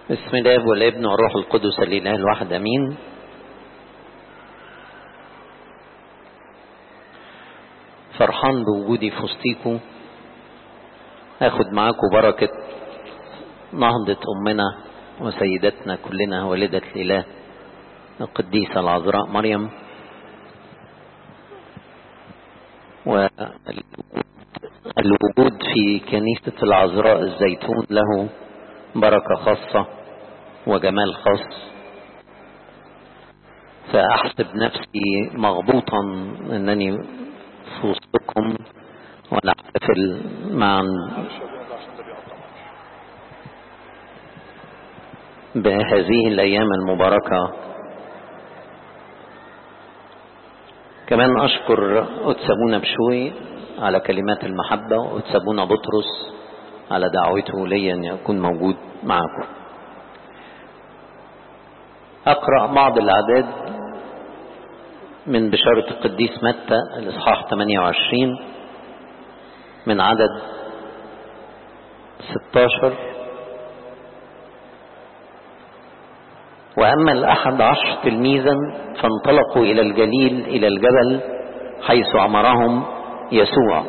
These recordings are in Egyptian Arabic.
بسم الله والابن والروح القدس الاله الواحد امين فرحان بوجودي في وسطيكم اخد معاكم بركة نهضة امنا وسيدتنا كلنا والدة الاله القديسة العذراء مريم والوجود في كنيسة العذراء الزيتون له بركة خاصة وجمال خاص فأحسب نفسي مغبوطا أنني في وسطكم وأنا أحتفل مع بهذه الأيام المباركة كمان أشكر قدس أبونا بشوي على كلمات المحبة وقدس أبونا بطرس على دعوته لي أن يكون موجود معكم أقرأ بعض الأعداد من بشارة القديس متى الإصحاح 28 من عدد 16 وأما الأحد عشر تلميذا فانطلقوا إلى الجليل إلى الجبل حيث أمرهم يسوع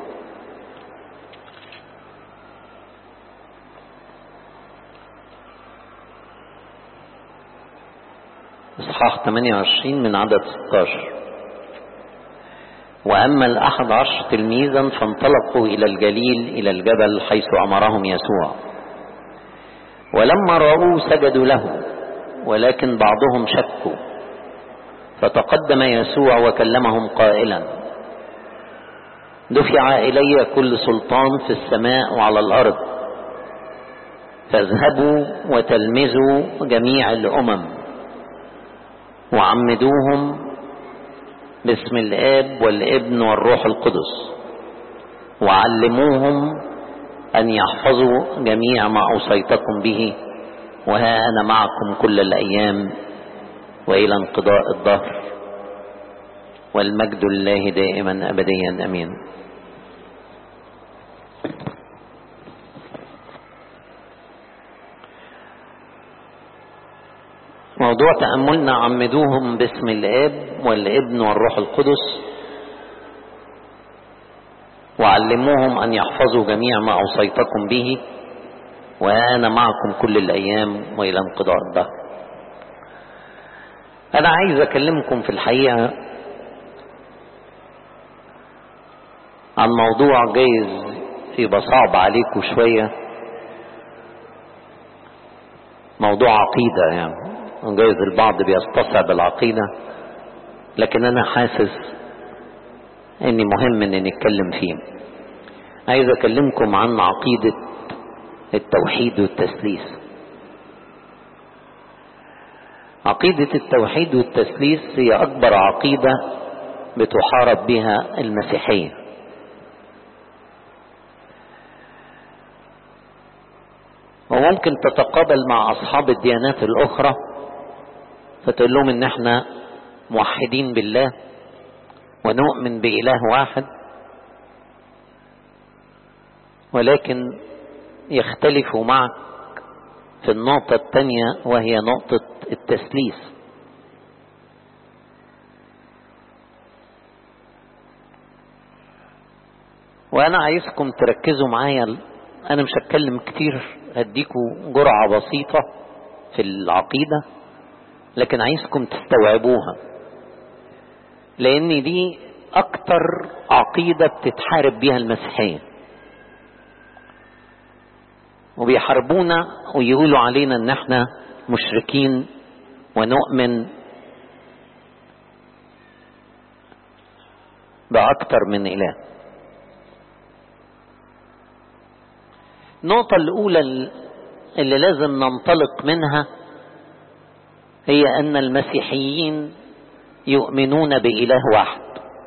إصحاح 28 من عدد 16 وأما الأحد عشر تلميذا فانطلقوا إلى الجليل إلى الجبل حيث أمرهم يسوع ولما رأوه سجدوا له ولكن بعضهم شكوا فتقدم يسوع وكلمهم قائلا دفع إلي كل سلطان في السماء وعلى الأرض فاذهبوا وتلمذوا جميع الأمم وعمدوهم باسم الاب والابن والروح القدس وعلموهم ان يحفظوا جميع ما اوصيتكم به وها انا معكم كل الايام والى انقضاء الدهر والمجد لله دائما ابديا امين موضوع تأملنا عمدوهم باسم الآب والابن والروح القدس وعلموهم أن يحفظوا جميع ما أوصيتكم به وأنا معكم كل الأيام وإلى انقضاء الدهر أنا عايز أكلمكم في الحقيقة عن موضوع جايز يبقى صعب عليكم شوية موضوع عقيدة يعني جايز البعض بيستصعب العقيدة لكن أنا حاسس إني مهم إني نتكلم فيه عايز أكلمكم عن عقيدة التوحيد والتثليث عقيدة التوحيد والتثليث هي أكبر عقيدة بتحارب بها المسيحية وممكن تتقابل مع أصحاب الديانات الأخرى فتقول لهم ان احنا موحدين بالله ونؤمن بإله واحد ولكن يختلفوا معك في النقطة الثانية وهي نقطة التثليث وأنا عايزكم تركزوا معايا أنا مش هتكلم كتير هديكوا جرعة بسيطة في العقيدة لكن عايزكم تستوعبوها لان دي اكتر عقيدة بتتحارب بيها المسيحية وبيحاربونا ويقولوا علينا ان احنا مشركين ونؤمن بأكتر من إله النقطة الأولى اللي لازم ننطلق منها هي ان المسيحيين يؤمنون باله واحد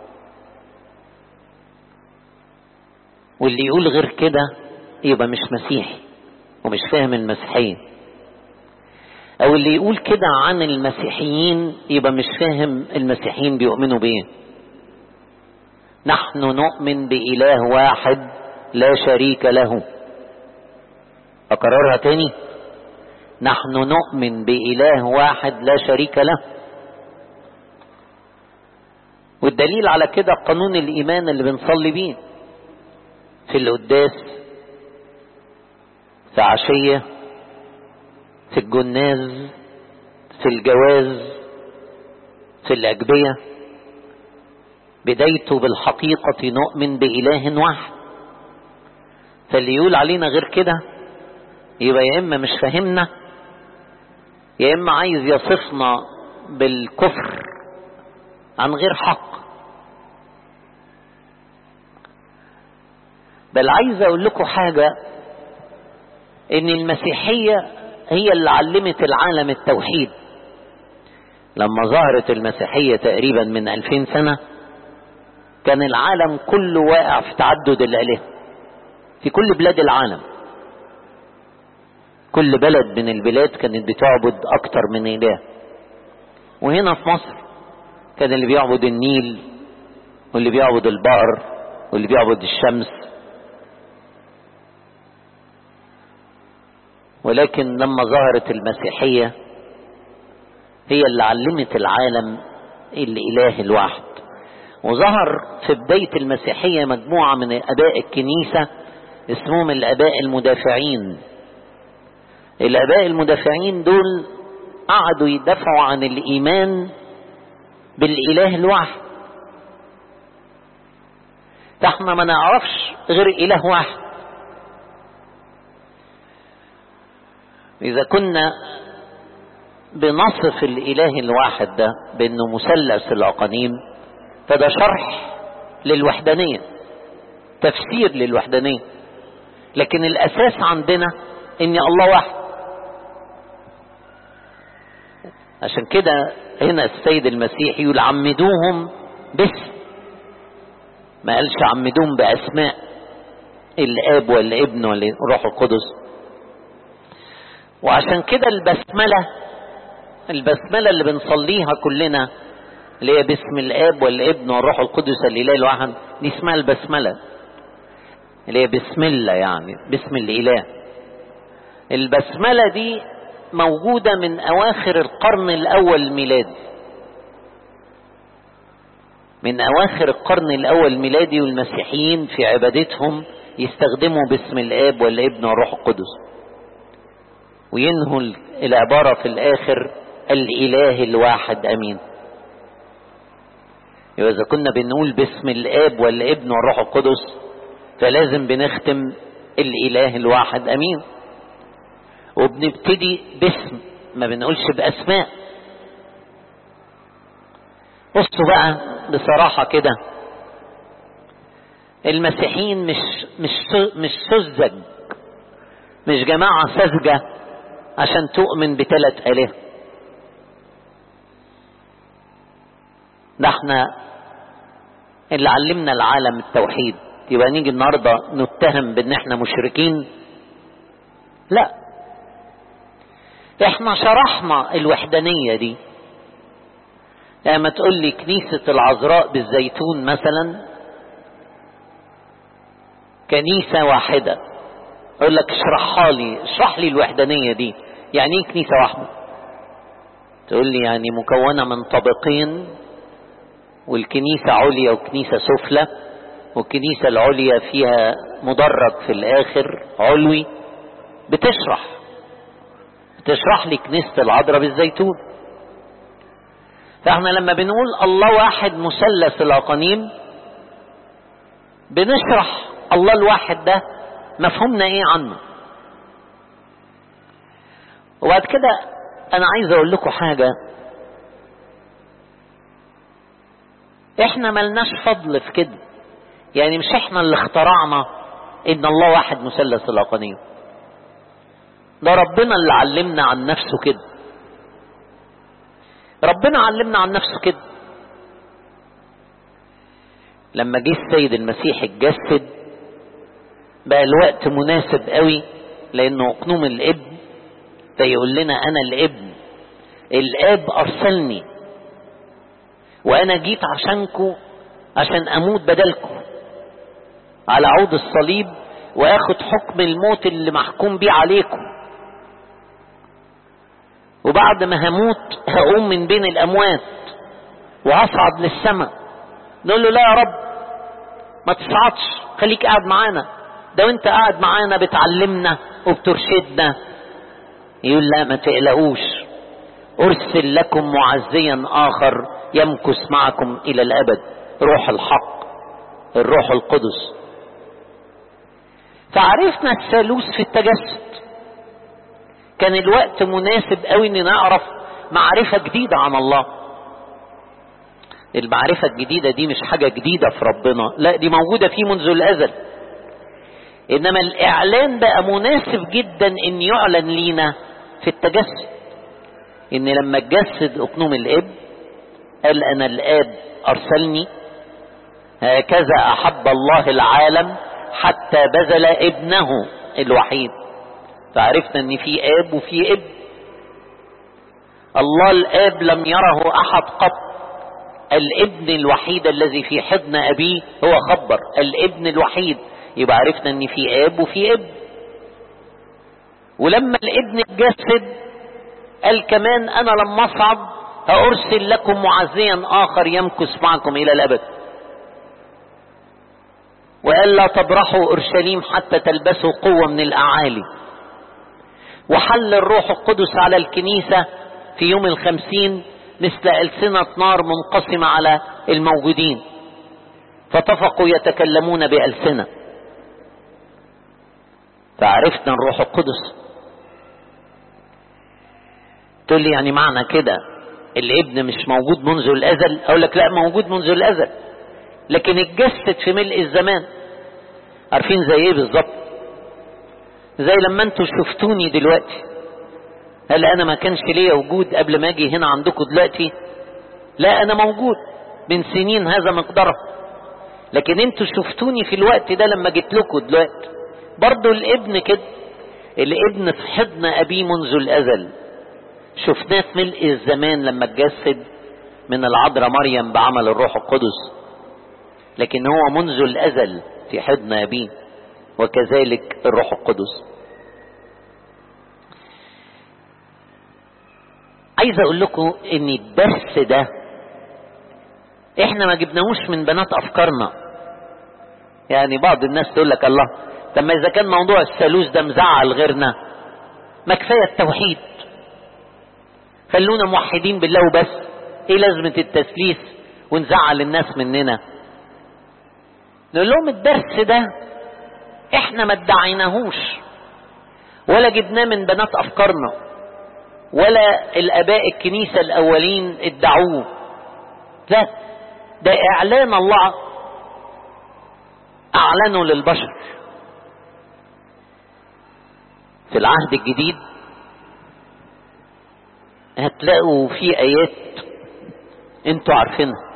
واللي يقول غير كده يبقى مش مسيحي ومش فاهم المسيحيه او اللي يقول كده عن المسيحيين يبقى مش فاهم المسيحيين بيؤمنوا بايه نحن نؤمن باله واحد لا شريك له اكررها تاني نحن نؤمن بإله واحد لا شريك له والدليل على كده قانون الإيمان اللي بنصلي بيه في القداس في عشية في الجناز في الجواز في الأجبية بدايته بالحقيقة نؤمن بإله واحد فاللي يقول علينا غير كده يبقى يا إما مش فاهمنا يا إما عايز يصفنا بالكفر عن غير حق بل عايز أقول لكم حاجة إن المسيحية هي اللي علمت العالم التوحيد لما ظهرت المسيحية تقريبا من ألفين سنة كان العالم كله واقع في تعدد الآلهة في كل بلاد العالم كل بلد من البلاد كانت بتعبد أكتر من إله وهنا في مصر كان اللي بيعبد النيل واللي بيعبد البقر واللي بيعبد الشمس ولكن لما ظهرت المسيحية هي اللي علمت العالم الإله الواحد وظهر في بداية المسيحية مجموعة من أباء الكنيسة اسمهم الأباء المدافعين الأباء المدافعين دول قعدوا يدافعوا عن الإيمان بالإله الواحد احنا ما نعرفش غير إله واحد إذا كنا بنصف الإله الواحد ده بأنه مثلث الأقانيم فده شرح للوحدانية تفسير للوحدانية لكن الأساس عندنا إن الله واحد عشان كده هنا السيد المسيح يقول عمدوهم باسم ما قالش عمدوهم بأسماء الآب والابن والروح القدس وعشان كده البسملة البسملة اللي بنصليها كلنا اللي هي باسم الآب والابن والروح القدس الإله الواحد دي اسمها البسملة اللي هي بسم الله يعني باسم الإله البسملة دي موجودة من أواخر القرن الأول الميلادي من أواخر القرن الأول الميلادي والمسيحيين في عبادتهم يستخدموا باسم الآب والابن والروح القدس وينهوا العبارة في الآخر الإله الواحد أمين يبقى إذا كنا بنقول باسم الآب والابن والروح القدس فلازم بنختم الإله الواحد أمين وبنبتدي باسم ما بنقولش بأسماء بصوا بقى بصراحة كده المسيحيين مش مش مش سذج مش جماعة سذجة عشان تؤمن بثلاث آلهة ده احنا اللي علمنا العالم التوحيد يبقى نيجي النهارده نتهم بان احنا مشركين لا احنا شرحنا الوحدانية دي لما تقول لي كنيسة العذراء بالزيتون مثلا كنيسة واحدة اقول لك اشرحها لي اشرح لي الوحدانية دي يعني ايه كنيسة واحدة تقول لي يعني مكونة من طبقين والكنيسة عليا وكنيسة سفلى والكنيسة العليا فيها مدرج في الآخر علوي بتشرح بتشرح لي كنيسة العذراء بالزيتون فاحنا لما بنقول الله واحد مثلث الأقانيم بنشرح الله الواحد ده مفهومنا ايه عنه وبعد كده انا عايز اقول لكم حاجة احنا ملناش فضل في كده يعني مش احنا اللي اخترعنا ان الله واحد مثلث الاقانيم ده ربنا اللي علمنا عن نفسه كده ربنا علمنا عن نفسه كده لما جه السيد المسيح اتجسد بقى الوقت مناسب قوي لانه اقنوم الابن فيقول لنا انا الابن الاب ارسلني وانا جيت عشانكم عشان اموت بدلكم على عود الصليب واخد حكم الموت اللي محكوم بيه عليكم وبعد ما هموت هقوم من بين الاموات وهصعد للسماء نقول له لا يا رب ما تصعدش خليك قاعد معانا ده وانت قاعد معانا بتعلمنا وبترشدنا يقول لا ما تقلقوش ارسل لكم معزيا اخر يمكث معكم الى الابد روح الحق الروح القدس فعرفنا الثالوث في التجسد كان الوقت مناسب قوي ان نعرف معرفه جديده عن الله المعرفه الجديده دي مش حاجه جديده في ربنا لا دي موجوده فيه منذ الازل انما الاعلان بقى مناسب جدا ان يعلن لينا في التجسد ان لما اتجسد اقنوم الاب قال انا الاب ارسلني هكذا احب الله العالم حتى بذل ابنه الوحيد فعرفنا ان في اب وفي ابن الله الاب لم يره احد قط الابن الوحيد الذي في حضن ابيه هو خبر الابن الوحيد يبقى عرفنا ان في اب وفي ابن ولما الابن اتجسد قال كمان انا لما اصعد هارسل لكم معزيا اخر يمكث معكم الى الابد وقال لا تبرحوا اورشليم حتى تلبسوا قوه من الاعالي وحل الروح القدس على الكنيسه في يوم الخمسين مثل ألسنة نار منقسمة على الموجودين فطفقوا يتكلمون بألسنة فعرفنا الروح القدس تقول لي يعني معنى كده الابن مش موجود منذ الازل اقول لك لا موجود منذ الازل لكن اتجسد في ملء الزمان عارفين زي ايه بالظبط زي لما انتوا شفتوني دلوقتي هل انا ما كانش ليا وجود قبل ما اجي هنا عندكم دلوقتي لا انا موجود من سنين هذا مقدره لكن انتوا شفتوني في الوقت ده لما جيت لكم دلوقتي برضو الابن كده الابن في حضن ابيه منذ الازل شفناه في ملء الزمان لما اتجسد من العذراء مريم بعمل الروح القدس لكن هو منذ الازل في حضن ابيه وكذلك الروح القدس عايز اقول لكم ان الدرس ده احنا ما جبناهوش من بنات افكارنا يعني بعض الناس تقول لك الله طب ما اذا كان موضوع الثالوث ده مزعل غيرنا ما كفايه التوحيد خلونا موحدين بالله وبس ايه لازمه التثليث ونزعل الناس مننا نقول لهم الدرس ده احنا ما ادعيناهوش ولا جبناه من بنات افكارنا ولا الاباء الكنيسه الاولين ادعوه لا ده اعلان الله اعلنه للبشر في العهد الجديد هتلاقوا في ايات انتوا عارفينها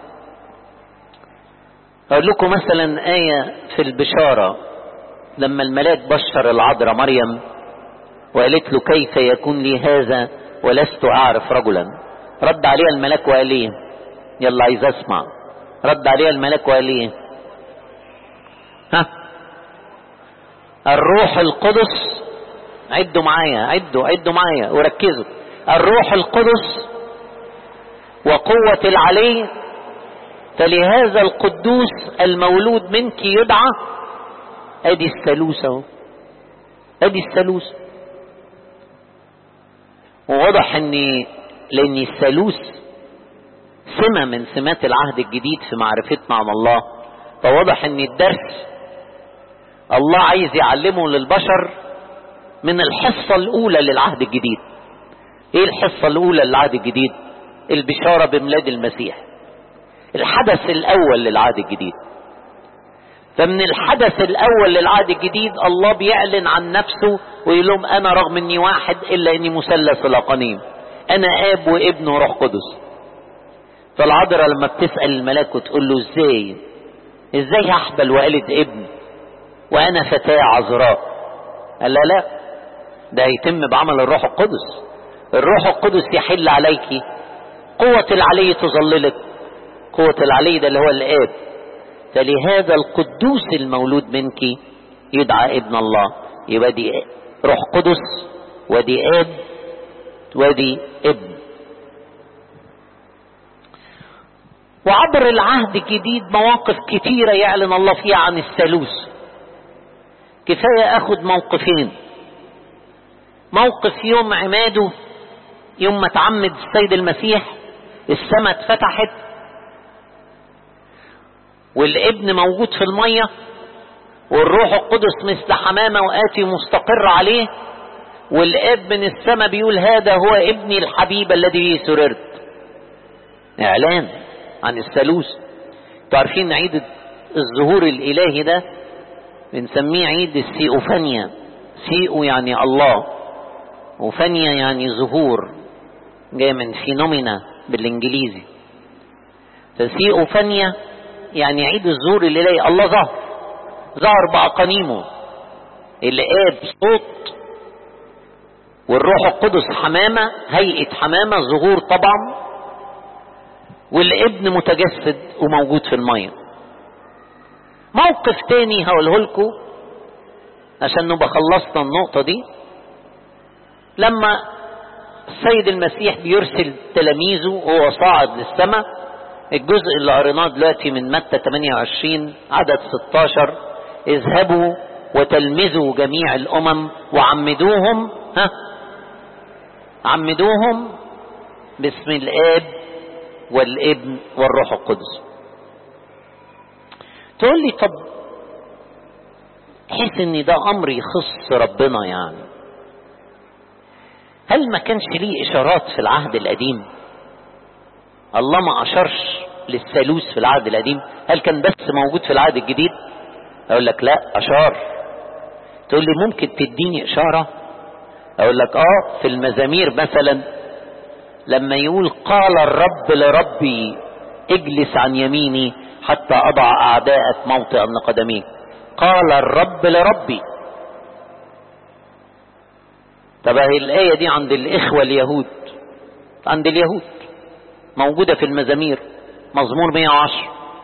اقول لكم مثلا ايه في البشاره لما الملاك بشر العذراء مريم وقالت له كيف يكون لي هذا ولست اعرف رجلا رد عليها الملاك وقال ايه يلا عايز اسمع رد عليها الملاك وقال ايه ها الروح القدس عدوا معايا عدوا عدوا معايا وركزوا الروح القدس وقوة العلي فلهذا القدوس المولود منك يدعى ادي الثالوث اهو ادي الثالوث وواضح ان لان الثالوث سمة من سمات العهد الجديد في معرفتنا عن الله فواضح ان الدرس الله عايز يعلمه للبشر من الحصة الاولى للعهد الجديد ايه الحصة الاولى للعهد الجديد البشارة بميلاد المسيح الحدث الاول للعهد الجديد فمن الحدث الاول للعهد الجديد الله بيعلن عن نفسه ويقول لهم انا رغم اني واحد الا اني مثلث الاقانيم انا اب وابن وروح قدس فالعذراء لما بتسال الملاك وتقول له ازاي ازاي هحبل والد ابن وانا فتاه عذراء قال لا لا ده يتم بعمل الروح القدس الروح القدس يحل عليك قوة العلي تظللك قوة العلي ده اللي هو الآب فلهذا القدوس المولود منك يدعى ابن الله يبقى دي روح قدس ودي آب وادي ابن وعبر العهد الجديد مواقف كتيرة يعلن الله فيها عن الثالوث كفاية اخد موقفين موقف يوم عماده يوم ما تعمد السيد المسيح السماء اتفتحت والابن موجود في المية والروح القدس مثل حمامة وآتي مستقر عليه والاب من السماء بيقول هذا هو ابني الحبيب الذي به سررت اعلان عن الثالوث تعرفين عيد الظهور الالهي ده بنسميه عيد السيئوفانيا سيئو يعني الله وفانيا يعني ظهور جاي من فينومينا بالانجليزي فسيئوفانيا يعني عيد الظهور الالهي الله ظهر ظهر بأقانيمه الآب صوت والروح القدس حمامة هيئة حمامة ظهور طبعا والابن متجسد وموجود في المية موقف تاني هقوله لكم عشان نبقى خلصنا النقطة دي لما السيد المسيح بيرسل تلاميذه وهو صاعد للسماء الجزء اللي قريناه دلوقتي من متى 28 عدد 16 اذهبوا وتلمذوا جميع الامم وعمدوهم ها عمدوهم باسم الاب والابن والروح القدس تقول لي طب حيث ان ده امر يخص ربنا يعني هل ما كانش ليه اشارات في العهد القديم الله ما اشارش للثالوث في العهد القديم هل كان بس موجود في العهد الجديد اقول لك لا اشار تقول لي ممكن تديني اشاره اقول لك اه في المزامير مثلا لما يقول قال الرب لربي اجلس عن يميني حتى اضع اعداءك موطئا لقدميك قال الرب لربي طب هي الايه دي عند الاخوه اليهود عند اليهود موجوده في المزامير مزمور 110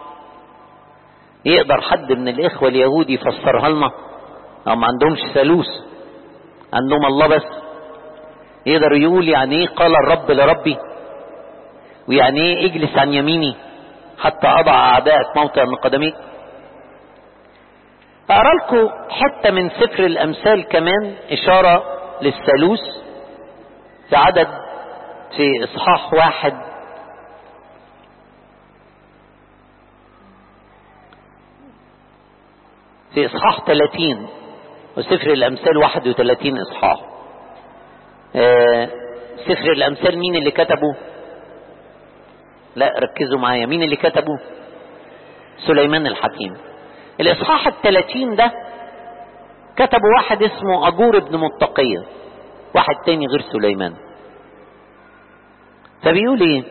يقدر حد من الاخوه اليهود يفسرها لنا او ما عندهمش ثالوث عندهم الله بس يقدر يقول يعني ايه قال الرب لربي ويعني ايه اجلس عن يميني حتى اضع اعدائك موطئا من قدميك اقرا لكم حته من سفر الامثال كمان اشاره للثالوث في عدد في اصحاح واحد في اصحاح 30 وسفر الامثال 31 اصحاح آه سفر الامثال مين اللي كتبه لا ركزوا معايا مين اللي كتبه سليمان الحكيم الاصحاح الثلاثين ده كتبه واحد اسمه اجور ابن متقية واحد تاني غير سليمان فبيقول ايه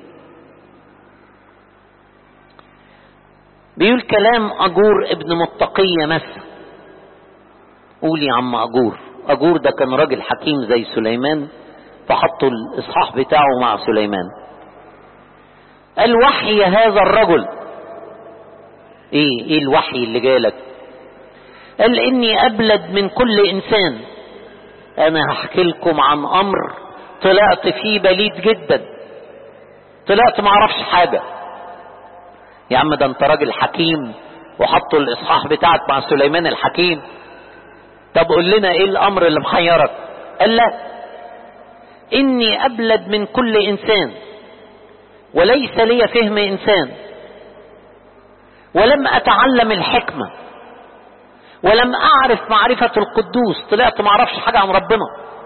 بيقول كلام اجور ابن متقية مثل قول يا عم اجور اجور ده كان راجل حكيم زي سليمان فحطوا الاصحاح بتاعه مع سليمان قال وحي هذا الرجل ايه ايه الوحي اللي جالك قال اني ابلد من كل انسان انا هحكي لكم عن امر طلعت فيه بليد جدا طلعت ما اعرفش حاجه يا عم ده انت راجل حكيم وحطوا الاصحاح بتاعك مع سليمان الحكيم طب قول لنا ايه الامر اللي محيرك قال لا اني ابلد من كل انسان وليس لي فهم انسان ولم اتعلم الحكمه ولم اعرف معرفه القدوس طلعت ما اعرفش حاجه عن ربنا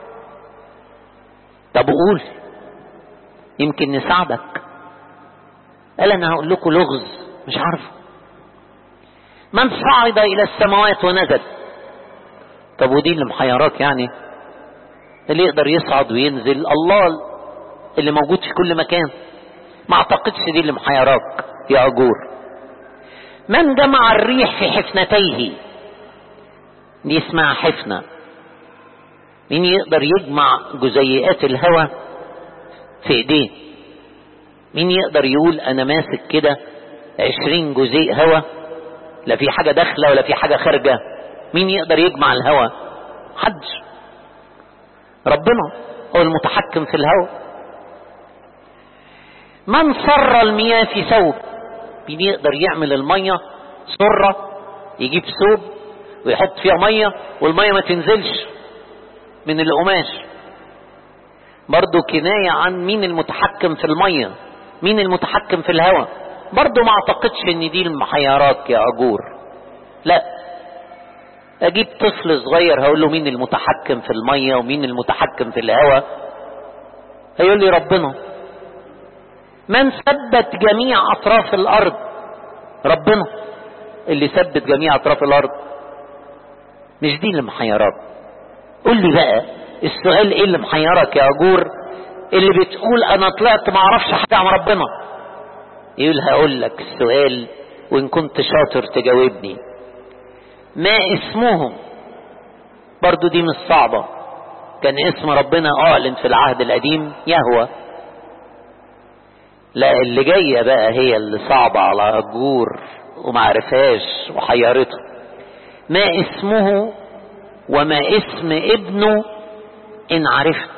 طب قول يمكن نساعدك قال انا هقول لكم لغز مش عارفه من صعد الى السماوات ونزل طب ودي اللي محيراك يعني اللي يقدر يصعد وينزل الله اللي موجود في كل مكان ما اعتقدش دي اللي محيراك يا اجور من جمع الريح في حفنتيه دي اسمها حفنة مين يقدر يجمع جزيئات الهواء في ايديه مين يقدر يقول انا ماسك كده عشرين جزيء هواء لا في حاجة داخلة ولا في حاجة خارجة مين يقدر يجمع الهواء حدش ربنا هو المتحكم في الهواء من صر المياه في ثوب مين يقدر يعمل المية سرة يجيب ثوب ويحط فيها مية والمية ما تنزلش من القماش برضو كناية عن مين المتحكم في المية مين المتحكم في الهواء برضو ما اعتقدش ان دي المحيرات يا اجور لا اجيب طفل صغير هقول له مين المتحكم في المية ومين المتحكم في الهواء هيقول لي ربنا من ثبت جميع اطراف الارض ربنا اللي ثبت جميع اطراف الارض مش دي اللي محيرات قول لي بقى السؤال ايه اللي محيرك يا اجور اللي بتقول انا طلعت ما اعرفش حاجه عن ربنا يقول هقول لك السؤال وان كنت شاطر تجاوبني ما اسمهم برضو دي مش صعبة كان اسم ربنا اعلن في العهد القديم يهوى لا اللي جاية بقى هي اللي صعبة على أجور ومعرفهاش وحيرته ما اسمه وما اسم ابنه إن عرفت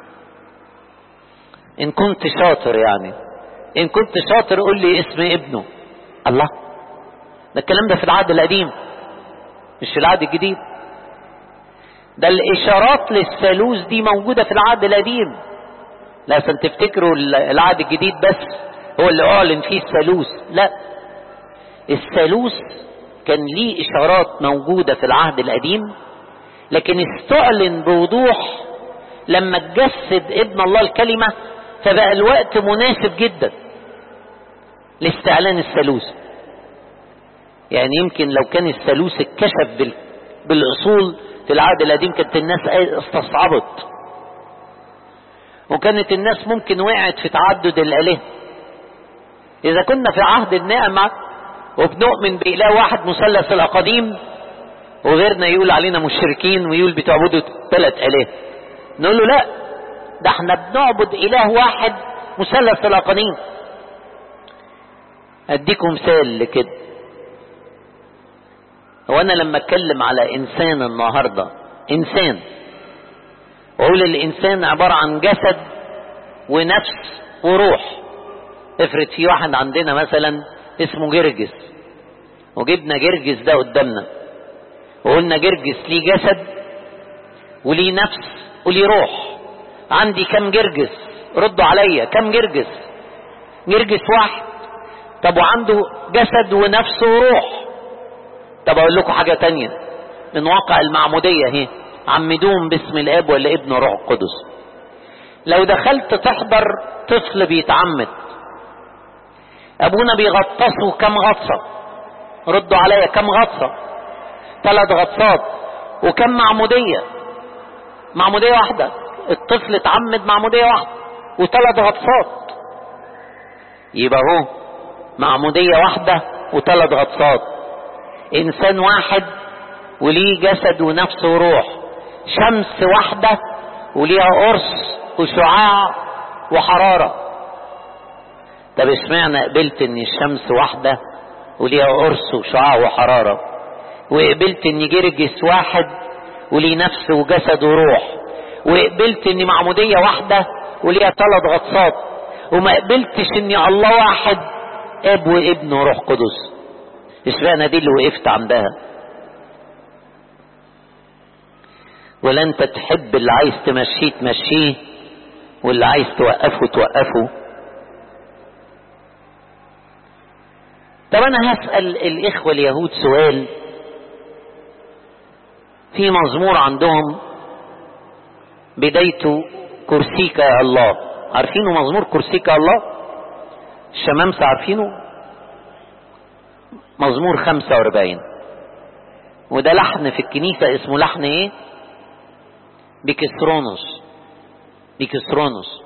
إن كنت شاطر يعني إن كنت شاطر قول لي اسم ابنه الله ده الكلام ده في العهد القديم مش في العهد الجديد ده الإشارات للثالوث دي موجودة في العهد القديم لا عشان تفتكروا العهد الجديد بس هو اللي أعلن فيه الثالوث لا الثالوث كان ليه إشارات موجودة في العهد القديم لكن استعلن بوضوح لما تجسد ابن الله الكلمة فبقى الوقت مناسب جدا لاستعلان الثالوث يعني يمكن لو كان الثالوث اتكشف بالأصول في العهد القديم كانت الناس استصعبت وكانت الناس ممكن وقعت في تعدد الآلهة إذا كنا في عهد النعمة وبنؤمن بإله واحد مثلث الأقاديم وغيرنا يقول علينا مشركين ويقول بتعبدوا ثلاث آلهة نقول له لا ده احنا بنعبد إله واحد مثلث الأقانيم أديكم مثال لكده هو أنا لما أتكلم على إنسان النهاردة إنسان وأقول الإنسان عبارة عن جسد ونفس وروح افرض في واحد عندنا مثلا اسمه جرجس وجبنا جرجس ده قدامنا وقلنا جرجس ليه جسد وليه نفس وليه روح عندي كم جرجس ردوا عليا كم جرجس جرجس واحد طب وعنده جسد ونفس وروح طب اقول لكم حاجة تانية من واقع المعمودية اهي عمدوهم باسم الاب ولا ابن روح القدس لو دخلت تحضر طفل بيتعمد ابونا بيغطسوا كم غطسة ردوا عليا كم غطسة ثلاث غطسات وكم معمودية معمودية واحدة الطفل اتعمد معمودية واحدة وثلاث غطسات يبقى هو معمودية واحدة وثلاث غطسات انسان واحد وليه جسد ونفس وروح شمس واحدة وليها قرص وشعاع وحرارة طب اشمعنى قبلت ان الشمس واحدة وليها قرص وشعاع وحرارة وقبلت ان جرجس واحد وليه نفس وجسد وروح وقبلت ان معمودية واحدة وليها ثلاث غطسات وما قبلتش ان الله واحد اب وابن وروح قدس اشمعنى دي اللي وقفت عندها ولا انت تحب اللي عايز تمشيه تمشيه واللي عايز توقفه توقفه طب انا هسأل الاخوة اليهود سؤال في مزمور عندهم بدايته كرسيك يا الله عارفينه مزمور كرسيك يا الله الشمامسة عارفينه مزمور 45 وده لحن في الكنيسة اسمه لحن ايه بكسرونوس بكسرونوس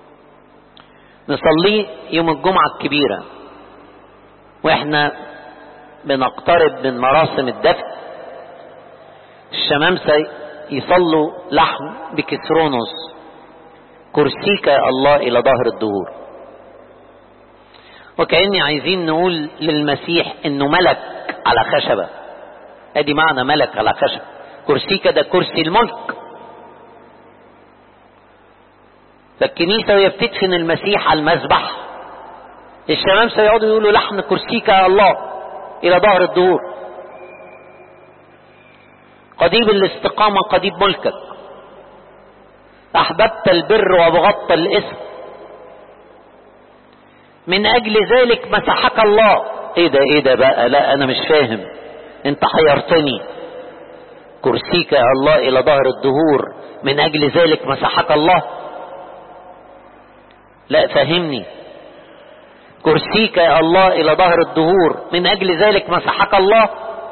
نصليه يوم الجمعة الكبيرة واحنا بنقترب من مراسم الدفن الشمامسة يصلوا لحن بكسرونوس كرسيك يا الله إلى ظهر الدهور وكأني عايزين نقول للمسيح انه ملك على خشبة ادي معنى ملك على خشبة كرسيك ده كرسي الملك فالكنيسة وهي بتدفن المسيح على المذبح الشمام سيقعدوا يقولوا لحن كرسيك يا الله إلى ظهر الدهور قضيب الاستقامة قضيب ملكك أحببت البر وابغضت الإثم من أجل ذلك مسحك الله إيه ده إيه ده بقى لا أنا مش فاهم أنت حيرتني كرسيك يا الله إلى ظهر الدهور من أجل ذلك مسحك الله لا فهمني كرسيك يا الله إلى ظهر الدهور من أجل ذلك مسحك الله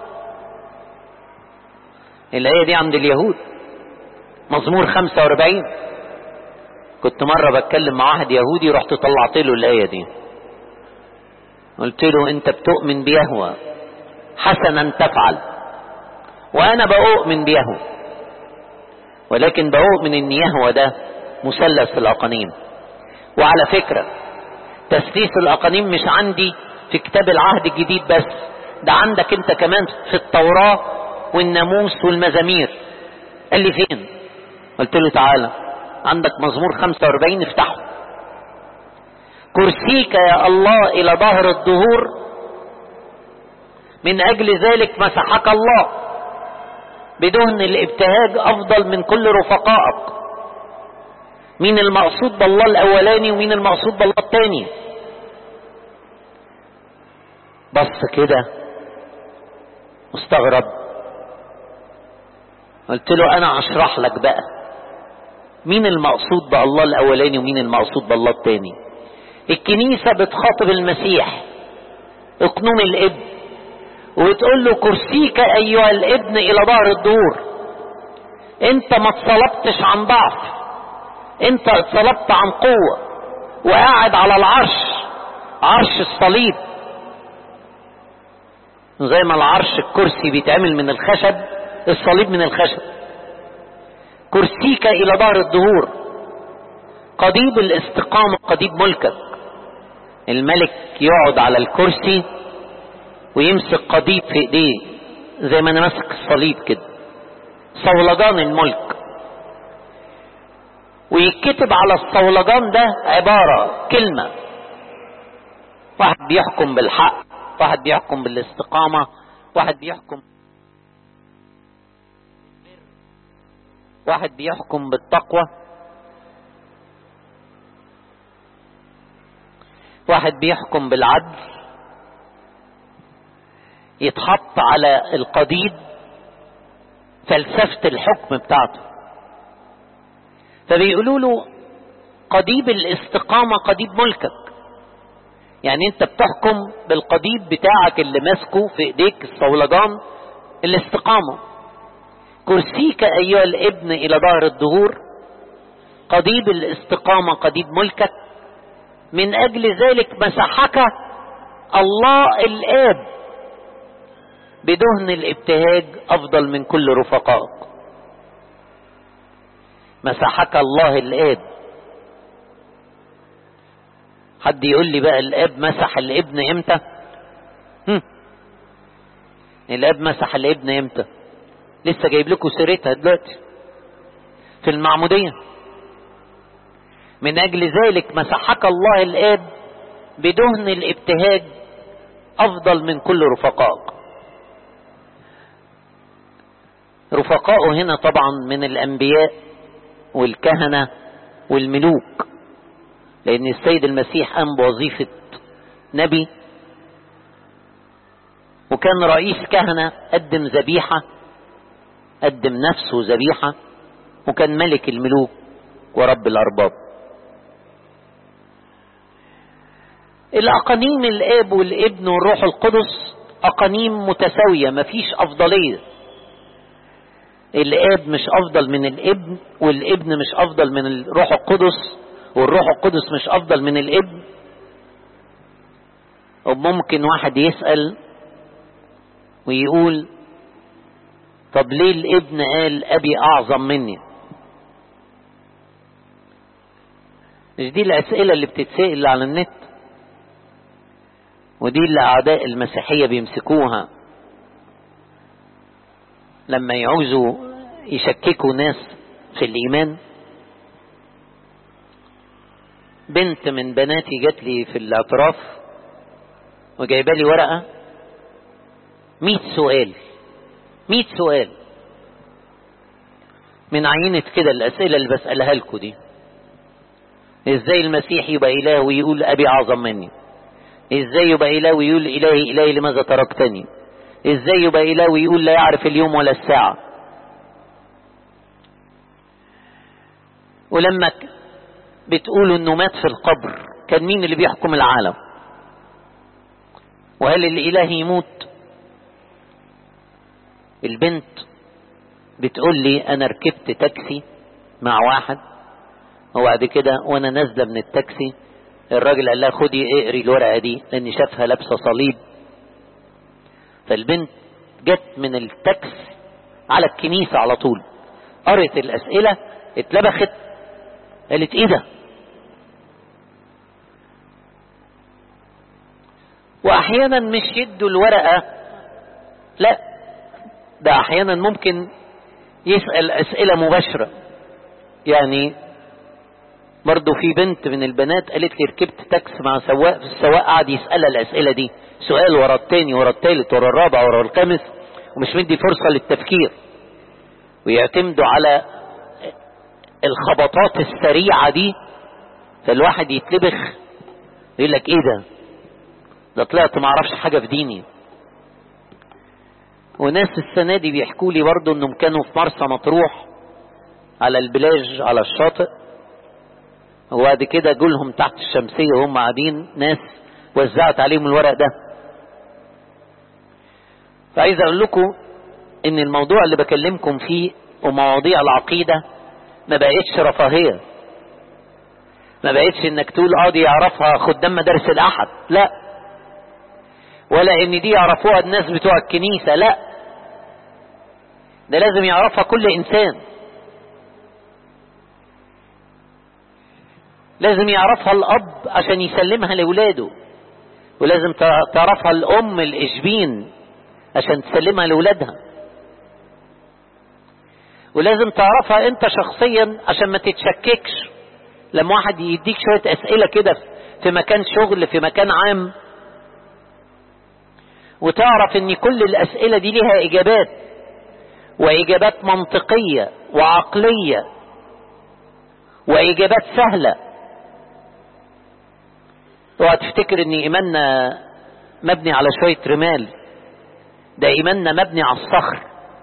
الآية دي عند اليهود مزمور 45 كنت مرة بتكلم مع واحد يهودي رحت طلعت له الآية دي قلت له أنت بتؤمن بيهوى حسنا تفعل وأنا بؤمن بيهوى ولكن بؤمن إن يهوى ده مثلث الأقانيم وعلى فكرة تثليث الأقانيم مش عندي في كتاب العهد الجديد بس ده عندك انت كمان في التوراة والناموس والمزامير قال لي فين قلت له تعالى عندك مزمور 45 افتحه كرسيك يا الله الى ظهر الدهور من اجل ذلك مسحك الله بدهن الابتهاج افضل من كل رفقائك مين المقصود بالله الاولاني ومين المقصود بالله الثاني بص كده مستغرب قلت له انا اشرح لك بقى مين المقصود بالله الاولاني ومين المقصود بالله الثاني الكنيسه بتخاطب المسيح اقنوم الابن وبتقول له كرسيك ايها الابن الى ظهر الدور انت ما اتصلبتش عن ضعف انت اتصلبت عن قوه وقاعد على العرش عرش الصليب زي ما العرش الكرسي بيتعمل من الخشب الصليب من الخشب كرسيك الى ظهر الدهور قضيب الاستقامة قضيب ملكك الملك يقعد على الكرسي ويمسك قضيب في ايديه زي ما انا ماسك الصليب كده صولجان الملك ويتكتب على الصولجان ده عبارة كلمة واحد بيحكم بالحق واحد بيحكم بالاستقامة واحد بيحكم واحد بيحكم بالتقوى واحد بيحكم بالعدل يتحط على القضيب فلسفة الحكم بتاعته فبيقولوا له قضيب الاستقامة قضيب ملكك يعني انت بتحكم بالقضيب بتاعك اللي ماسكه في ايديك الصولجان الاستقامة كرسيك ايها الابن الى ظهر الدهور قضيب الاستقامة قضيب ملكك من اجل ذلك مسحك الله الاب بدهن الابتهاج افضل من كل رفقائك مسحك الله الاب حد يقول لي بقى الاب مسح الابن امتى هم. الاب مسح الابن امتى لسه جايب لكم سيرتها دلوقتي في المعموديه من اجل ذلك مسحك الله الاب بدهن الابتهاج افضل من كل رفقائك رفقائه هنا طبعا من الانبياء والكهنه والملوك لان السيد المسيح قام بوظيفه نبي وكان رئيس كهنه قدم ذبيحه قدم نفسه ذبيحه وكان ملك الملوك ورب الارباب الاقانيم الاب والابن والروح القدس اقانيم متساويه مفيش افضليه الاب مش افضل من الابن والابن مش افضل من الروح القدس والروح القدس مش افضل من الابن وممكن واحد يسال ويقول طب ليه الابن قال ابي اعظم مني مش دي الاسئله اللي بتتسال على النت ودي اللي اعداء المسيحيه بيمسكوها لما يعوزوا يشككوا ناس في الايمان بنت من بناتي جات لي في الاعتراف وجايبه لي ورقه 100 سؤال 100 سؤال من عينة كده الأسئلة اللي بسألها لكم دي ازاي المسيح يبقى إله ويقول أبي أعظم مني ازاي يبقى إله ويقول إلهي إلهي لماذا تركتني ازاي يبقى إله ويقول لا يعرف اليوم ولا الساعة ولما بتقولوا انه مات في القبر كان مين اللي بيحكم العالم وهل الاله يموت البنت بتقول لي انا ركبت تاكسي مع واحد وبعد كده وانا نازله من التاكسي الراجل قال لها خدي اقري الورقه دي لان شافها لابسه صليب فالبنت جت من التاكس على الكنيسه على طول قرت الاسئله اتلبخت قالت ايه ده واحيانا مش يدوا الورقه لا ده احيانا ممكن يسال اسئله مباشره يعني برضه في بنت من البنات قالت لي ركبت تاكس مع سواق السواق قعد يسالها الاسئله دي سؤال ورا التاني ورا التالت ورا الرابع ورا الخامس ومش مدي فرصه للتفكير ويعتمدوا على الخبطات السريعه دي فالواحد يتلبخ يقول لك ايه ده ده طلعت ما اعرفش حاجه في ديني وناس السنه دي بيحكوا لي برضه انهم كانوا في مرسى مطروح على البلاج على الشاطئ وبعد كده جولهم تحت الشمسيه وهم قاعدين ناس وزعت عليهم الورق ده فعايز اقول لكم ان الموضوع اللي بكلمكم فيه ومواضيع العقيده ما بقتش رفاهيه ما بقتش انك تقول اه دي يعرفها خدام مدارس الاحد لا ولا ان دي يعرفوها الناس بتوع الكنيسة لا ده لازم يعرفها كل انسان لازم يعرفها الاب عشان يسلمها لاولاده ولازم تعرفها الام الاشبين عشان تسلمها لاولادها ولازم تعرفها انت شخصيا عشان ما تتشككش لما واحد يديك شوية اسئلة كده في مكان شغل في مكان عام وتعرف ان كل الاسئله دي ليها اجابات واجابات منطقيه وعقليه واجابات سهله اوعى تفتكر ان ايماننا مبني على شويه رمال ده ايماننا مبني على الصخر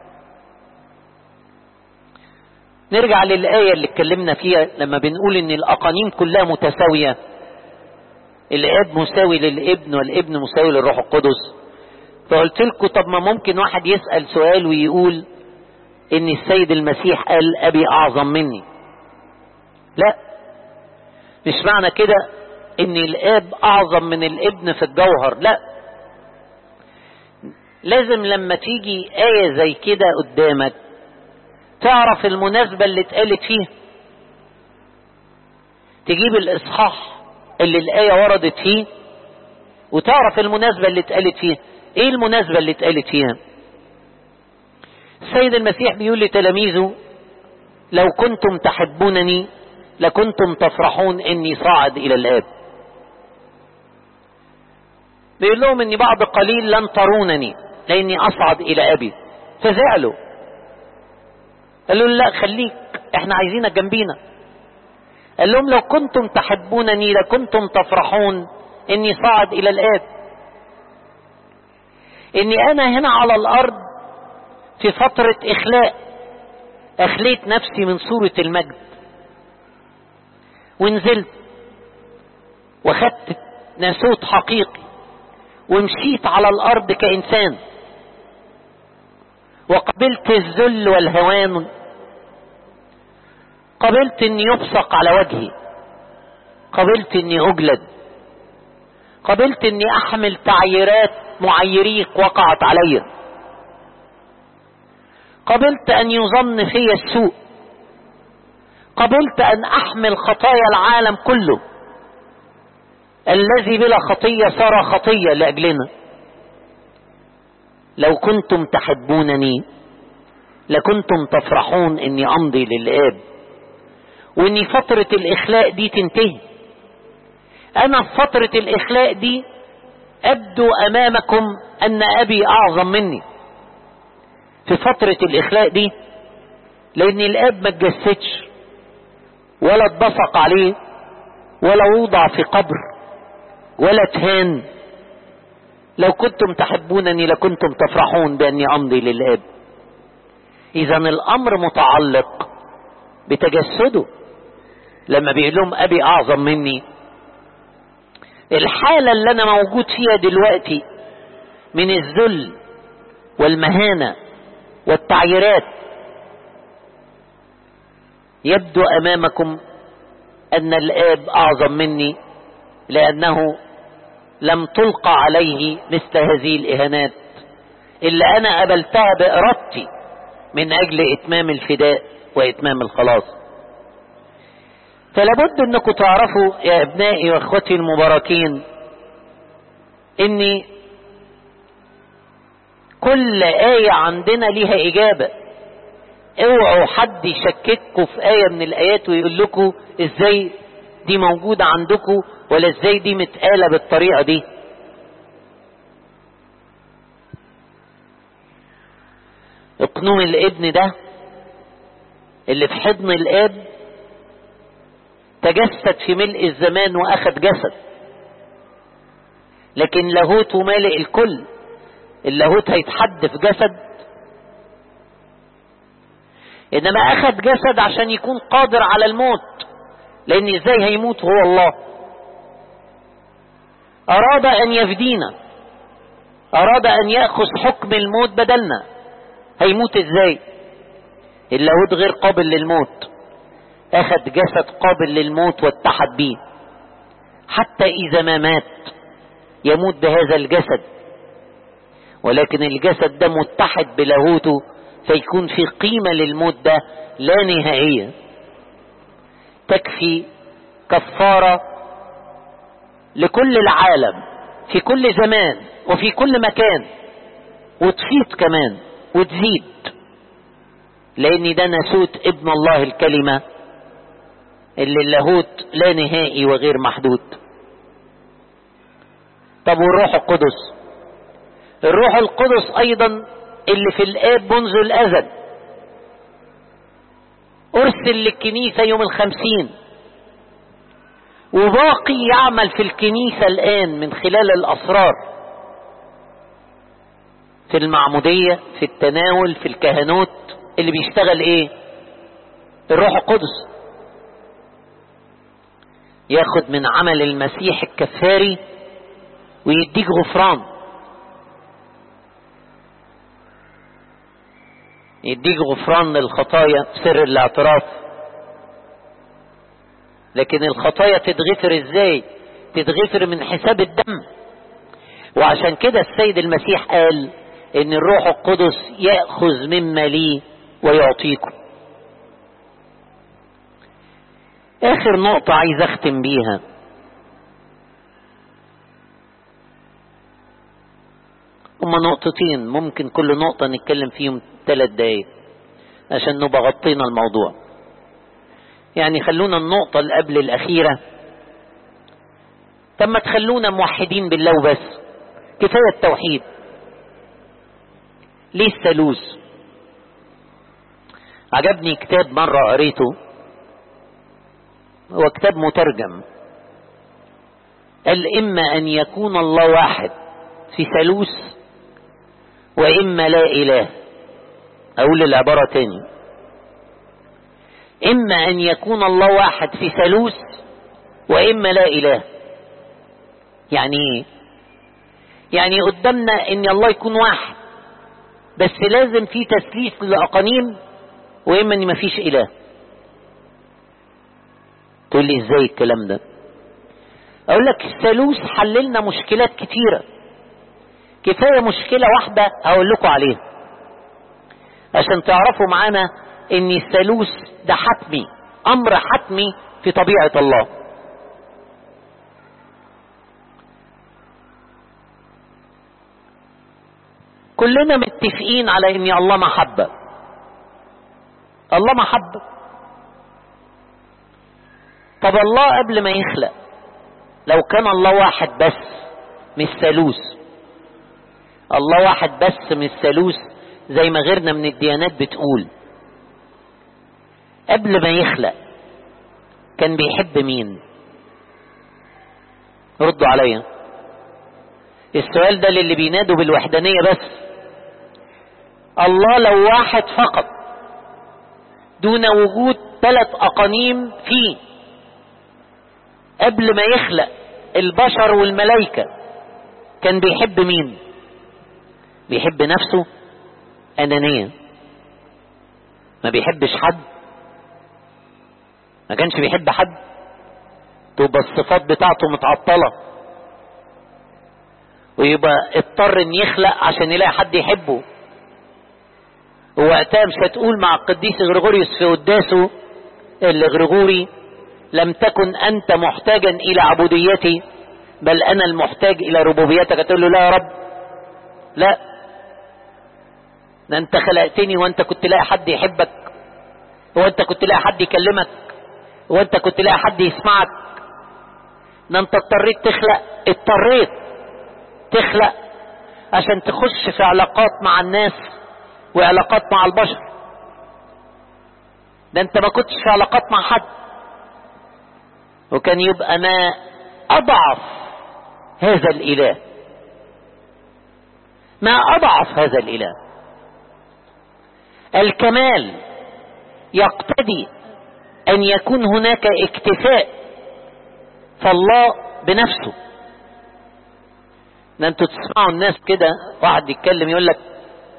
نرجع للآية اللي اتكلمنا فيها لما بنقول ان الأقانيم كلها متساوية الاب مساوي للابن والابن مساوي للروح القدس فقلت لكم طب ما ممكن واحد يسأل سؤال ويقول ان السيد المسيح قال ابي اعظم مني لا مش معنى كده ان الاب اعظم من الابن في الجوهر لا لازم لما تيجي آية زي كده قدامك تعرف المناسبة اللي اتقالت فيها تجيب الإصحاح اللي الآية وردت فيه وتعرف المناسبة اللي اتقالت فيها ايه المناسبة اللي اتقالت فيها السيد المسيح بيقول لتلاميذه لو كنتم تحبونني لكنتم تفرحون اني صاعد الى الاب بيقول لهم اني بعد قليل لن ترونني لاني اصعد الى ابي فزعلوا قالوا لا خليك احنا عايزينك جنبينا قال لهم لو كنتم تحبونني لكنتم تفرحون اني صاعد الى الاب اني انا هنا على الارض في فترة اخلاء اخليت نفسي من صورة المجد ونزلت وخدت ناسوت حقيقي ومشيت على الارض كانسان وقبلت الذل والهوان قبلت اني يبصق على وجهي قبلت اني اجلد قبلت اني احمل تعييرات معيريك وقعت علي قبلت ان يظن في السوء قبلت ان احمل خطايا العالم كله الذي بلا خطيه صار خطيه لاجلنا لو كنتم تحبونني لكنتم تفرحون اني امضي للاب واني فتره الاخلاء دي تنتهي انا في فترة الاخلاء دي ابدو امامكم ان ابي اعظم مني في فترة الاخلاء دي لان الاب ما اتجسدش ولا اتبصق عليه ولا وضع في قبر ولا تهان لو كنتم تحبونني لكنتم تفرحون باني امضي للاب اذا الامر متعلق بتجسده لما بيقول لهم ابي اعظم مني الحالة اللي انا موجود فيها دلوقتي من الذل والمهانة والتعييرات يبدو امامكم ان الاب اعظم مني لانه لم تلقى عليه مثل هذه الاهانات اللي انا قبلتها بارادتي من اجل اتمام الفداء واتمام الخلاص فلابد انكم تعرفوا يا ابنائي واخوتي المباركين ان كل آية عندنا ليها إجابة اوعوا حد يشكككم في آية من الآيات ويقول لكم ازاي دي موجودة عندكم ولا ازاي دي متقالة بالطريقة دي اقنوم الابن ده اللي في حضن الاب تجسد في ملء الزمان واخد جسد لكن لاهوته مالئ الكل اللاهوت هيتحد في جسد انما اخد جسد عشان يكون قادر على الموت لان ازاي هيموت هو الله اراد ان يفدينا اراد ان ياخذ حكم الموت بدلنا هيموت ازاي اللاهوت غير قابل للموت اخذ جسد قابل للموت واتحد به حتى اذا ما مات يموت بهذا الجسد ولكن الجسد ده متحد بلاهوته فيكون في قيمة للموت ده لا نهائية تكفي كفارة لكل العالم في كل زمان وفي كل مكان وتفيض كمان وتزيد لان ده ناسوت ابن الله الكلمة اللي اللاهوت لا نهائي وغير محدود طب والروح القدس الروح القدس ايضا اللي في الاب منذ الازل ارسل للكنيسة يوم الخمسين وباقي يعمل في الكنيسة الان من خلال الاسرار في المعمودية في التناول في الكهنوت اللي بيشتغل ايه الروح القدس ياخد من عمل المسيح الكفاري ويديك غفران يديك غفران للخطايا سر الاعتراف لكن الخطايا تتغفر ازاي تتغفر من حساب الدم وعشان كده السيد المسيح قال ان الروح القدس ياخذ مما لي ويعطيكم اخر نقطة عايز اختم بيها هما نقطتين ممكن كل نقطة نتكلم فيهم ثلاث دقايق عشان نبقى غطينا الموضوع يعني خلونا النقطة اللي قبل الأخيرة طب ما تخلونا موحدين بالله وبس كفاية التوحيد ليه الثالوث عجبني كتاب مرة قريته هو كتاب مترجم قال إما أن يكون الله واحد في ثالوث وإما لا إله أقول العبارة تاني إما أن يكون الله واحد في ثالوث وإما لا إله يعني إيه؟ يعني قدامنا إن الله يكون واحد بس لازم في تثليث للأقانيم وإما إن مفيش إله تقول لي إزاي الكلام ده أقول لك الثالوث حللنا مشكلات كتيرة كفاية مشكلة واحدة هقول لكم عليها عشان تعرفوا معانا ان الثالوث ده حتمي امر حتمي في طبيعة الله كلنا متفقين على ان الله محبة الله محبة طب الله قبل ما يخلق لو كان الله واحد بس مش ثالوث الله واحد بس مش ثالوث زي ما غيرنا من الديانات بتقول قبل ما يخلق كان بيحب مين ردوا عليا السؤال ده للي بينادوا بالوحدانية بس الله لو واحد فقط دون وجود ثلاث أقانيم فيه قبل ما يخلق البشر والملائكة كان بيحب مين بيحب نفسه أنانية ما بيحبش حد ما كانش بيحب حد تبقى الصفات بتاعته متعطلة ويبقى اضطر ان يخلق عشان يلاقي حد يحبه ووقتها مش هتقول مع القديس غريغوريوس في قداسه الغريغوري لم تكن انت محتاجا الى عبوديتي بل انا المحتاج الى ربوبيتك تقول له لا يا رب لا ده انت خلقتني وانت كنت لاقي حد يحبك وانت كنت لاقي حد يكلمك وانت كنت لاقي حد يسمعك ده انت اضطريت تخلق اضطريت تخلق عشان تخش في علاقات مع الناس وعلاقات مع البشر ده انت ما كنتش في علاقات مع حد وكان يبقى ما اضعف هذا الاله ما اضعف هذا الاله الكمال يقتضي ان يكون هناك اكتفاء فالله بنفسه ده انتوا تسمعوا الناس كده واحد يتكلم يقول لك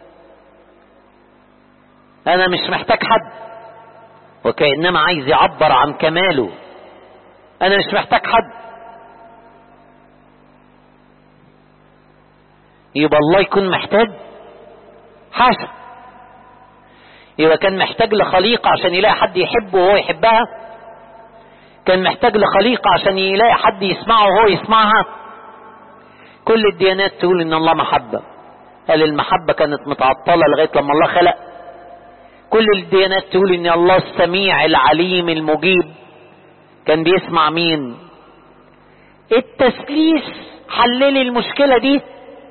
انا مش محتاج حد وكانما عايز يعبر عن كماله انا مش محتاج حد يبقى الله يكون محتاج حاشا يبقى كان محتاج لخليقة عشان يلاقي حد يحبه وهو يحبها كان محتاج لخليقة عشان يلاقي حد يسمعه وهو يسمعها كل الديانات تقول ان الله محبة هل المحبة كانت متعطلة لغاية لما الله خلق كل الديانات تقول ان الله السميع العليم المجيب كان بيسمع مين التسليس حللي المشكلة دي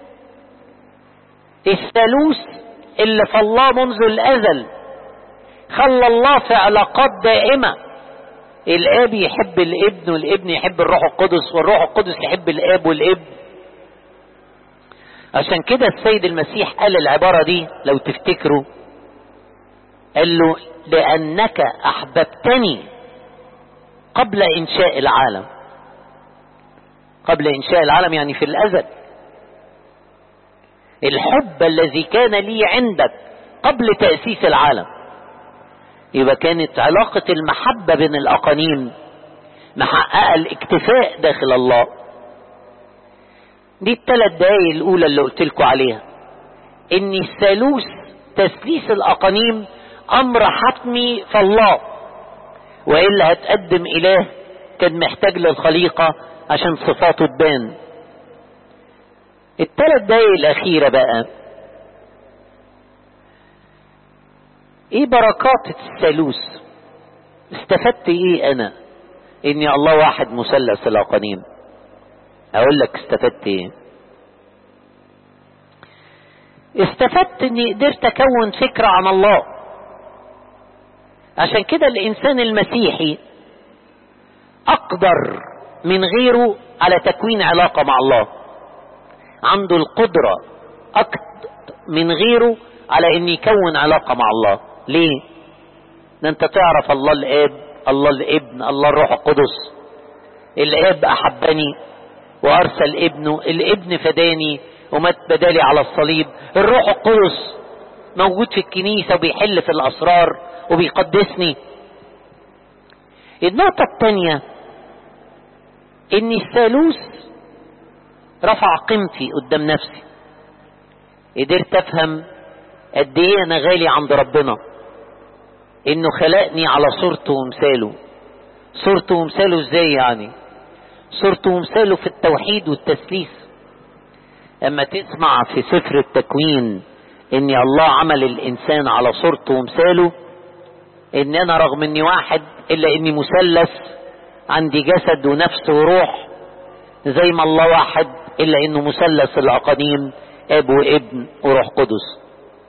الثالوث اللي في الله منذ الازل خلى الله في علاقات دائمة الاب يحب الابن والابن يحب الروح القدس والروح القدس يحب الاب والابن عشان كده السيد المسيح قال العبارة دي لو تفتكروا قال له لأنك أحببتني قبل إنشاء العالم قبل إنشاء العالم يعني في الأزل الحب الذي كان لي عندك قبل تأسيس العالم يبقى كانت علاقة المحبة بين الأقانيم محققة الاكتفاء داخل الله دي الثلاث دقايق الأولى اللي قلت لكم عليها إن الثالوث تثليث الأقانيم أمر حتمي في الله وإلا هتقدم إله كان محتاج للخليقة عشان صفاته تبان الثلاث دقايق الأخيرة بقى ايه بركات الثالوث استفدت ايه انا اني الله واحد مثلث الاقانيم اقول لك استفدت ايه استفدت اني قدرت اكون فكرة عن الله عشان كده الانسان المسيحي اقدر من غيره على تكوين علاقة مع الله عنده القدرة أكتر من غيره على ان يكون علاقة مع الله ليه ده انت تعرف الله الاب الله الابن الله الروح القدس الاب احبني وارسل ابنه الابن فداني ومات بدالي على الصليب الروح القدس موجود في الكنيسة وبيحل في الاسرار وبيقدسني النقطة الثانية ان الثالوث رفع قيمتي قدام نفسي قدرت افهم قد ايه انا غالي عند ربنا انه خلقني على صورته ومثاله صورته ومثاله ازاي يعني صورته ومثاله في التوحيد والتثليث اما تسمع في سفر التكوين ان الله عمل الانسان على صورته ومثاله ان انا رغم اني واحد الا اني مثلث عندي جسد ونفس وروح زي ما الله واحد الا انه مثلث الاقانيم اب وابن وروح قدس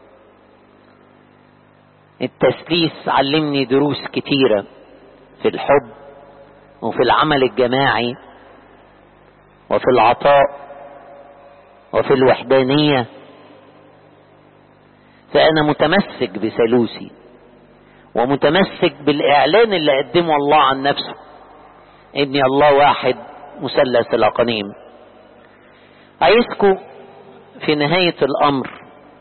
التثليث علمني دروس كتيرة في الحب وفي العمل الجماعي وفي العطاء وفي الوحدانية فأنا متمسك بثالوثي ومتمسك بالإعلان اللي قدمه الله عن نفسه إني الله واحد مثلث الأقانيم عايزكم في نهاية الأمر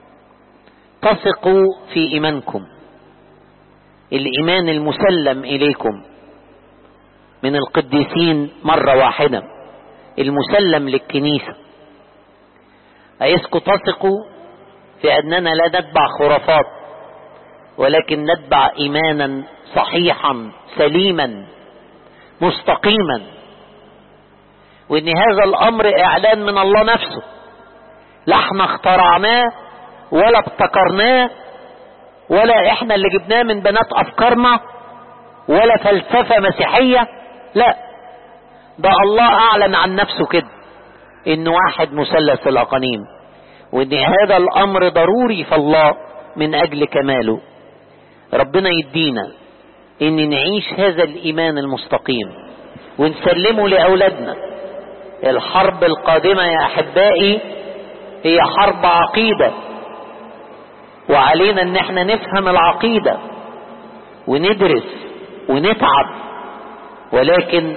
تثقوا في إيمانكم الإيمان المسلم إليكم من القديسين مرة واحدة المسلم للكنيسة عايزكم تثقوا في أننا لا نتبع خرافات ولكن نتبع إيمانا صحيحا سليما مستقيما وإن هذا الأمر إعلان من الله نفسه لا احنا اخترعناه ولا ابتكرناه ولا احنا اللي جبناه من بنات افكارنا ولا فلسفه مسيحيه لا ده الله اعلن عن نفسه كده انه واحد مثلث الاقانيم وان هذا الامر ضروري في الله من اجل كماله ربنا يدينا ان نعيش هذا الايمان المستقيم ونسلمه لاولادنا الحرب القادمه يا احبائي هي حرب عقيده وعلينا ان احنا نفهم العقيدة وندرس ونتعب ولكن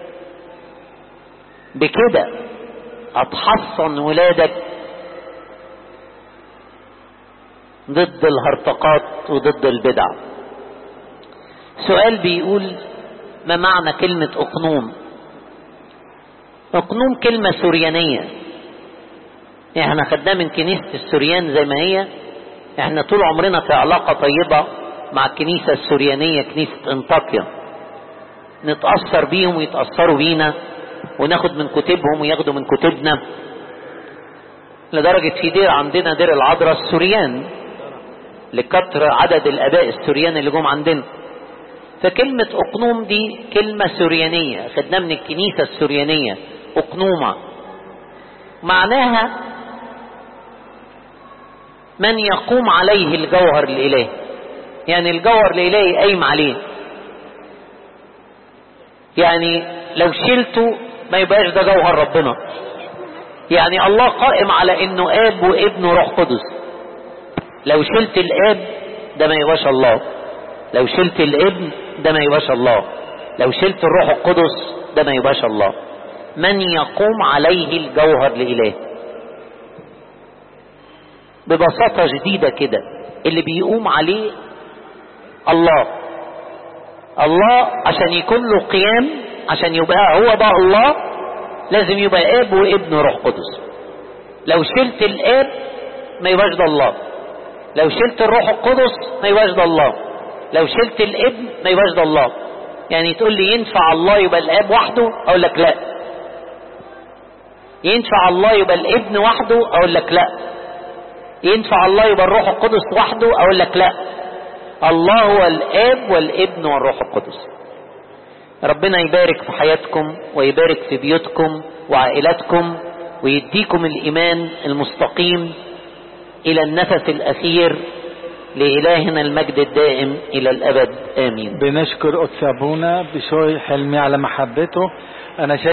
بكده هتحصن ولادك ضد الهرطقات وضد البدع سؤال بيقول ما معنى كلمة أقنوم أقنوم كلمة سوريانية احنا خدناها من كنيسة السوريان زي ما هي احنا طول عمرنا في علاقة طيبة مع الكنيسة السوريانية كنيسة انطاكيا نتأثر بيهم ويتأثروا بينا وناخد من كتبهم وياخدوا من كتبنا لدرجة في دير عندنا دير العذراء السوريان لكثر عدد الآباء السوريان اللي جم عندنا فكلمة أقنوم دي كلمة سوريانية خدناها من الكنيسة السوريانية أقنومة معناها من يقوم عليه الجوهر الإلهي يعني الجوهر الإلهي قايم عليه يعني لو شلته ما يبقاش ده جوهر ربنا يعني الله قائم على انه اب وابن وروح قدس لو شلت الاب ده ما يبقاش الله لو شلت الابن ده ما يبقاش الله لو شلت الروح القدس ده ما يبقاش الله من يقوم عليه الجوهر الالهي ببساطة شديدة كده اللي بيقوم عليه الله الله عشان يكون له قيام عشان يبقى هو بقى الله لازم يبقى اب وابن وروح قدس لو شلت الاب ما يبقاش ده الله لو شلت الروح القدس ما يبقاش ده الله لو شلت الابن ما يبقاش ده الله يعني تقول لي ينفع الله يبقى الاب وحده اقول لك لا ينفع الله يبقى الابن وحده اقول لك لا ينفع الله يبقى الروح القدس وحده اقول لك لا الله هو الاب والابن والروح القدس ربنا يبارك في حياتكم ويبارك في بيوتكم وعائلاتكم ويديكم الايمان المستقيم الى النفس الاخير لالهنا المجد الدائم الى الابد امين بنشكر قدس ابونا بشوي حلمي على محبته انا شايف